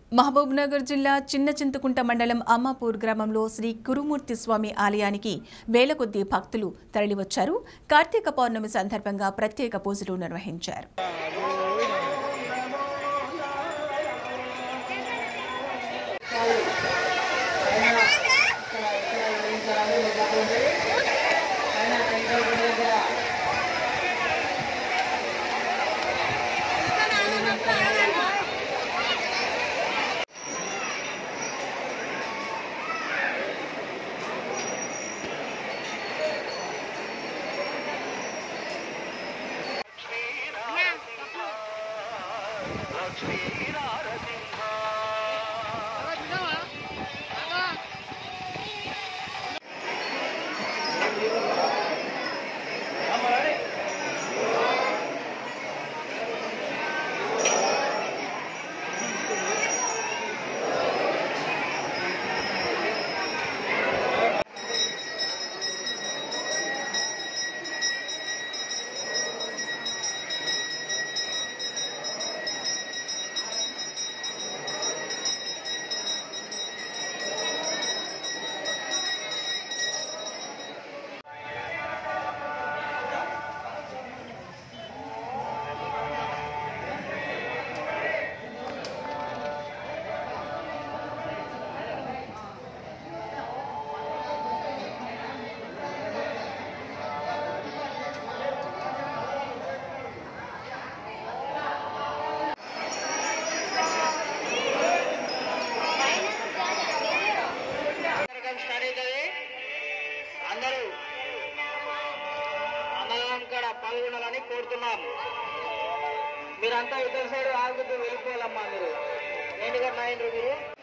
మహబూబ్నగర్ జిల్లా చిన్న చింతకుంట మండలం అమ్మాపూర్ గ్రామంలో శ్రీ కురుమూర్తి స్వామి ఆలయానికి వేల కొద్దీ భక్తులు తరలివచ్చారు కార్తీక పౌర్ణమి సందర్భంగా ప్రత్యేక పూజలు నిర్వహించారు కార్యక్రమం స్టార్ట్ అవుతుంది అందరూ అన్నదానం కాడ పాల్గొనాలని కోరుతున్నాం మీరంతా ఇద్దరు సైడ్ ఆగుతూ వెళ్ళిపోవాలమ్మా మీరు ఏంటి కట్టినా మీరు